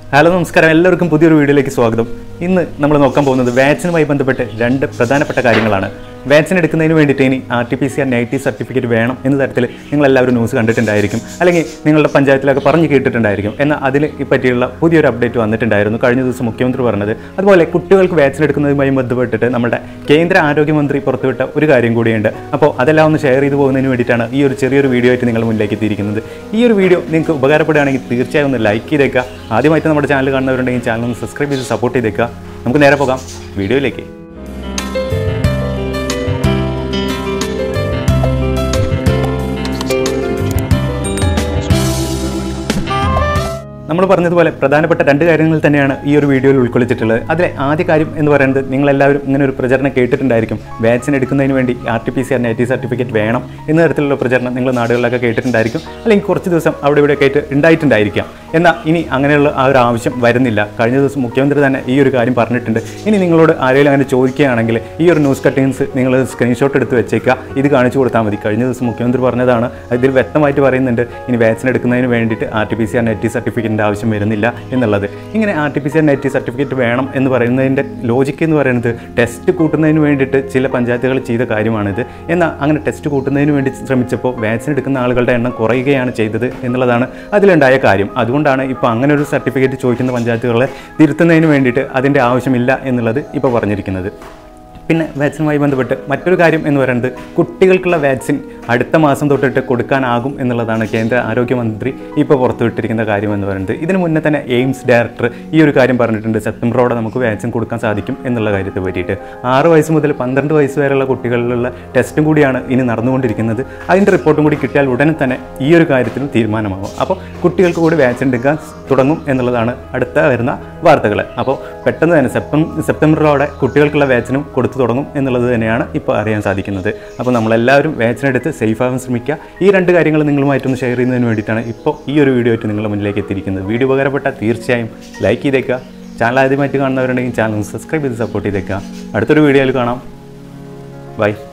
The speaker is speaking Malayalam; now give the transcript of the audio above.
ഹലോ നമസ്കാരം എല്ലാവർക്കും പുതിയൊരു വീഡിയോയിലേക്ക് സ്വാഗതം ഇന്ന് നമ്മൾ നോക്കാൻ പോകുന്നത് വാക്സിനുമായി ബന്ധപ്പെട്ട് രണ്ട് പ്രധാനപ്പെട്ട കാര്യങ്ങളാണ് വാക്സിൻ എടുക്കുന്നതിന് വേണ്ടിയിട്ട് ഇനി R T P C R negative certificate വേണം എന്ന തരത്തിൽ നിങ്ങൾ എല്ലാവരും ന്യൂസ് കണ്ടിട്ടുണ്ടായിരിക്കും അല്ലെങ്കിൽ നിങ്ങളുടെ പഞ്ചായത്തിലൊക്കെ പറഞ്ഞു കേട്ടിട്ടുണ്ടായിരിക്കും എന്നാൽ അതിന് പറ്റിയുള്ള പുതിയൊരു അപ്ഡേറ്റ് വന്നിട്ടുണ്ടായിരുന്നു കഴിഞ്ഞ ദിവസം മുഖ്യമന്ത്രി പറഞ്ഞത് അതുപോലെ കുട്ടികൾക്ക് വാക്സിൻ എടുക്കുന്നതുമായി ബന്ധപ്പെട്ടിട്ട് നമ്മുടെ കേന്ദ്ര ആരോഗ്യമന്ത്രി പുറത്തുവിട്ട ഒരു കാര്യം കൂടിയുണ്ട് അപ്പോൾ അതെല്ലാം ഒന്ന് ഷെയർ ചെയ്തു പോകുന്നതിന് വേണ്ടിയിട്ടാണ് ഈ ഒരു ചെറിയൊരു വീഡിയോ ആയിട്ട് നിങ്ങൾ മുന്നിലേക്ക് എത്തിയിരിക്കുന്നത് ഈ ഒരു വീഡിയോ നിങ്ങൾക്ക് ഉപകാരപ്പെടുകയാണെങ്കിൽ തീർച്ചയായും ഒന്ന് ലൈക്ക് ചെയ്തേക്കുക ആദ്യമായിട്ട് നമ്മുടെ ചാനൽ കാണുന്നവരുണ്ടെങ്കിൽ ചാനൽ ഒന്ന് സബ്സ്ക്രൈബ് ചെയ്ത് സപ്പോർട്ട് ചെയ്തേക്കുക നമുക്ക് നേരെ പോകാം വീഡിയോയിലേക്ക് നമ്മൾ പറഞ്ഞതുപോലെ പ്രധാനപ്പെട്ട രണ്ട് കാര്യങ്ങൾ തന്നെയാണ് ഈ ഒരു വീഡിയോയിൽ ഉൾക്കൊള്ളിച്ചിട്ടുള്ളത് അതിലെ ആദ്യ കാര്യം എന്ന് പറയുന്നത് നിങ്ങളെല്ലാവരും ഇങ്ങനെ ഒരു പ്രചരണം കേട്ടിട്ടുണ്ടായിരിക്കും വാക്സിൻ എടുക്കുന്നതിന് വേണ്ടി R T P C R negative certificate വേണം എന്ന തരത്തിലുള്ള പ്രചരണം നിങ്ങൾ നാടുകളിലൊക്കെ കേട്ടിട്ടുണ്ടായിരിക്കും അല്ലെങ്കിൽ കുറച്ച് ദിവസം അവിടെ ഇവിടെ ആയിട്ട് ഉണ്ടായിട്ടുണ്ടായിരിക്കാം എന്നാൽ ഇനി അങ്ങനെയുള്ള ആ ഒരു ആവശ്യം വരുന്നില്ല കഴിഞ്ഞ ദിവസം മുഖ്യമന്ത്രി തന്നെ ഈ ഒരു കാര്യം പറഞ്ഞിട്ടുണ്ട് ഇനി നിങ്ങളോട് ആരെങ്കിലും അങ്ങനെ ചോദിക്കുകയാണെങ്കിൽ ഈ ഒരു ന്യൂസ് കട്ടിങ്സ് നിങ്ങൾ സ്ക്രീൻഷോട്ട് എടുത്ത് വെച്ചേക്കുക ഇത് കാണിച്ചു കൊടുത്താൽ മതി കഴിഞ്ഞ ദിവസം മുഖ്യമന്ത്രി പറഞ്ഞതാണ് ഇതിൽ വ്യക്തമായിട്ട് പറയുന്നുണ്ട് ഇനി വാക്സിൻ എടുക്കുന്നതിന് വേണ്ടിയിട്ട് R T P C R negative സർട്ടിഫിക്കറ്റിൻ്റെ ആവശ്യം വരുന്നില്ല എന്നുള്ളത് ഇങ്ങനെ R T P C R negative certificate വേണം എന്ന് പറയുന്നതിൻ്റെ ലോജിക്ക് എന്ന് പറയുന്നത് ടെസ്റ്റ് കൂട്ടുന്നതിന് വേണ്ടിയിട്ട് ചില പഞ്ചായത്തുകൾ ചെയ്ത കാര്യമാണിത് എന്നാൽ അങ്ങനെ ടെസ്റ്റ് കൂട്ടുന്നതിന് വേണ്ടി ശ്രമിച്ചപ്പോൾ വാക്സിൻ എടുക്കുന്ന ആളുകളുടെ എണ്ണം കുറയുകയാണ് ചെയ്തത് എന്നുള്ളതാണ് അതിലുണ്ടായ കാര്യം അതുകൊണ്ടാണ് ഇപ്പോൾ അങ്ങനെ ഒരു സർട്ടിഫിക്കറ്റ് ചോദിക്കുന്ന പഞ്ചായത്തുകളെ തിരുത്തുന്നതിന് വേണ്ടിയിട്ട് അതിൻ്റെ ആവശ്യമില്ല എന്നുള്ളത് ഇപ്പോൾ പറഞ്ഞിരിക്കുന്നത് പിന്നെ വാക്സിനുമായി ബന്ധപ്പെട്ട് മറ്റൊരു കാര്യം എന്ന് പറയുന്നത് കുട്ടികൾക്കുള്ള വാക്സിൻ അടുത്ത മാസം തൊട്ടിട്ട് കൊടുക്കാനാകും എന്നുള്ളതാണ് കേന്ദ്ര ആരോഗ്യമന്ത്രി ഇപ്പോൾ പുറത്തുവിട്ടിരിക്കുന്ന കാര്യം എന്ന് പറയുന്നത് ഇതിന് മുന്നേ തന്നെ എയിംസ് ഡയറക്ടർ ഈ ഒരു കാര്യം പറഞ്ഞിട്ടുണ്ട് സെപ്റ്റംബറോടെ നമുക്ക് വാക്സിൻ കൊടുക്കാൻ സാധിക്കും എന്നുള്ള കാര്യത്തെ പറ്റിയിട്ട് ആറ് വയസ്സ് മുതൽ പന്ത്രണ്ട് വയസ്സ് വരെയുള്ള കുട്ടികളിലുള്ള ടെസ്റ്റും കൂടിയാണ് ഇനി നടന്നുകൊണ്ടിരിക്കുന്നത് അതിൻ്റെ റിപ്പോർട്ടും കൂടി കിട്ടിയാൽ ഉടനെ തന്നെ ഈ ഒരു കാര്യത്തിലും തീരുമാനമാകും അപ്പോൾ കുട്ടികൾക്ക് കൂടി വാക്സിൻ എടുക്കാൻ തുടങ്ങും എന്നുള്ളതാണ് അടുത്ത വരുന്ന വാർത്തകൾ അപ്പോൾ പെട്ടെന്ന് തന്നെ സെപ്റ്റം സെപ്റ്റംബറിലോടെ കുട്ടികൾക്കുള്ള വാക്സിനും കൊടുത്തു തുടങ്ങും എന്നുള്ളത് തന്നെയാണ് ഇപ്പോൾ അറിയാൻ സാധിക്കുന്നത് അപ്പോൾ നമ്മളെല്ലാവരും വാക്സിൻ എടുത്ത് സേഫ് ആകാൻ ശ്രമിക്കുക ഈ രണ്ട് കാര്യങ്ങൾ നിങ്ങളുമായിട്ടൊന്ന് ഷെയർ ചെയ്യുന്നതിന് വേണ്ടിയിട്ടാണ് ഇപ്പോൾ ഈ ഒരു വീഡിയോ ആയിട്ട് നിങ്ങളുടെ മുന്നിലേക്ക് എത്തിയിരിക്കുന്നത് വീഡിയോ ഉപകാരപ്പെട്ടാൽ തീർച്ചയായും ലൈക്ക് ചെയ്തേക്കുക ചാനൽ ആദ്യമായിട്ട് കാണുന്നവരുണ്ടെങ്കിൽ ചാനൽ സബ്സ്ക്രൈബ് ചെയ്ത് സപ്പോർട്ട് ചെയ്തേക്കുക അടുത്തൊരു വീഡിയോയിൽ കാണാം ബൈ